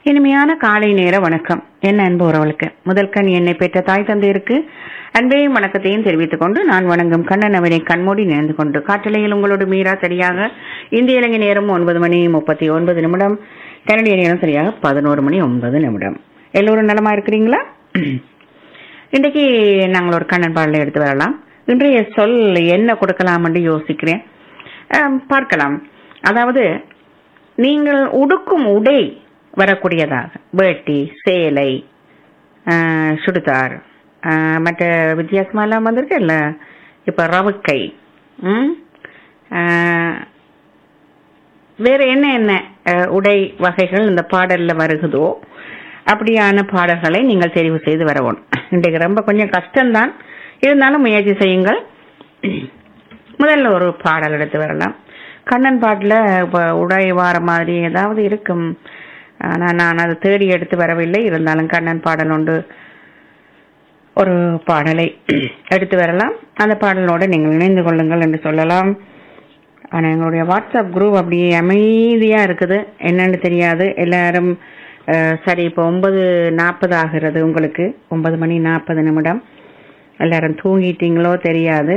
இனிமையான காலை நேர வணக்கம் என் அன்பு உறவுகளுக்கு முதல் கண் என்னை பெற்ற தாய் தந்தையருக்கு அன்பையும் வணக்கத்தையும் தெரிவித்துக் கொண்டு நான் வணங்கும் கண்ணன் அவரை கண்மூடி நினைந்து கொண்டு காற்றலையில் உங்களோடு மீரா சரியாக இந்திய இலங்கை நேரம் ஒன்பது மணி முப்பத்தி ஒன்பது நிமிடம் கனடிய நேரம் சரியாக பதினோரு மணி ஒன்பது நிமிடம் எல்லோரும் நலமா இருக்கிறீங்களா இன்றைக்கு நாங்கள் ஒரு கண்ணன் பாடலை எடுத்து வரலாம் இன்றைய சொல் என்ன கொடுக்கலாம் என்று யோசிக்கிறேன் ஆம், பார்க்கலாம் அதாவது நீங்கள் உடுக்கும் உடை வரக்கூடியதாக வேட்டி சேலை ஆஹ், சுடிதார் ஆஹ், மற்ற வித்தியாசமெல்லாம் வந்திருக்கு இல்ல இப்ப ரவுக்கை ம்? ஆஹ், வேற என்ன என்ன ஆஹ், உடை வகைகள் இந்த பாடல்ல வருகுதோ அப்படியான பாடல்களை நீங்கள் தெரிவு செய்து வரவும் இன்றைக்கு ரொம்ப கொஞ்சம் கஷ்டம்தான் இருந்தாலும் முயற்சி செய்யுங்கள் முதல்ல ஒரு பாடல் எடுத்து வரலாம் கண்ணன் பாட்டுல இப்ப உடை வார மாதிரி ஏதாவது இருக்கும் ஆனா நான் அதை தேடி எடுத்து வரவில்லை இருந்தாலும் கண்ணன் பாடல் உண்டு ஒரு பாடலை எடுத்து வரலாம் அந்த பாடலோட நீங்கள் இணைந்து கொள்ளுங்கள் என்று சொல்லலாம் ஆனா எங்களுடைய வாட்ஸ்அப் குரூப் அப்படியே அமைதியா இருக்குது என்னன்னு தெரியாது எல்லாரும் அஹ், சரி இப்போ ஒன்பது நாற்பது ஆகிறது உங்களுக்கு ஒன்பது மணி நாற்பது நிமிடம் எல்லாரும் தூங்கிட்டீங்களோ தெரியாது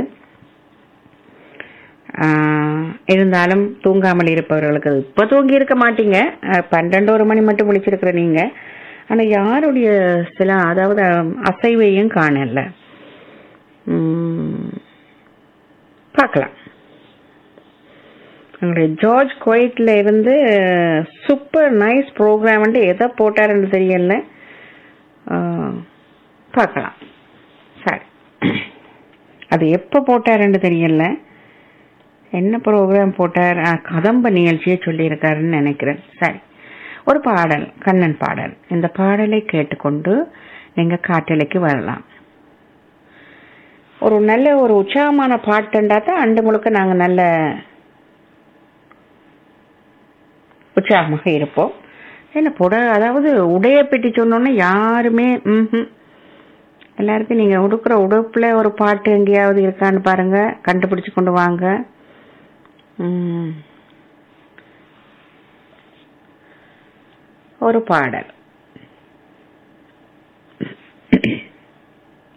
ஆஹ், இருந்தாலும் தூங்காமல் இருப்பவர்களுக்கு அது இப்ப தூங்கி இருக்க மாட்டீங்க அஹ், பன்னெண்டு ஒரு மணி மட்டும் விழிச்சிருக்கிற நீங்க ஆனா யாருடைய சில அதாவது அஹ், அசைவையும் காணல உம், பார்க்கலாம் எங்களுடைய ஜார்ஜ் குவைட்ல இருந்து சூப்பர் நைஸ் ப்ரோக்ராம் எதை போட்டாருன்னு தெரியல ஆஹ், பார்க்கலாம் சரி அது எப்போ போட்டாருன்னு தெரியல என்ன ப்ரோக்ராம் போட்டார் ஆ, கதம்ப நிகழ்ச்சியை சொல்லியிருக்காருன்னு நினைக்கிறேன் சரி ஒரு பாடல் கண்ணன் பாடல் இந்த பாடலை கேட்டுக்கொண்டு நீங்க காட்டலைக்கு வரலாம் ஒரு நல்ல ஒரு உற்சாகமான பாட்டுண்டா தான் அண்டு முழுக்க நாங்க நல்ல உற்சாகமாக இருப்போம் என்ன புட அதாவது உடைய பெட்டி சொன்னோன்னே யாருமே ம்ஹும். எல்லாருக்கும் நீங்க உடுக்குற உடுப்புல ஒரு பாட்டு எங்கேயாவது இருக்கான்னு பாருங்க கண்டுபிடிச்சு கொண்டு வாங்க ம். ஒரு பாடல்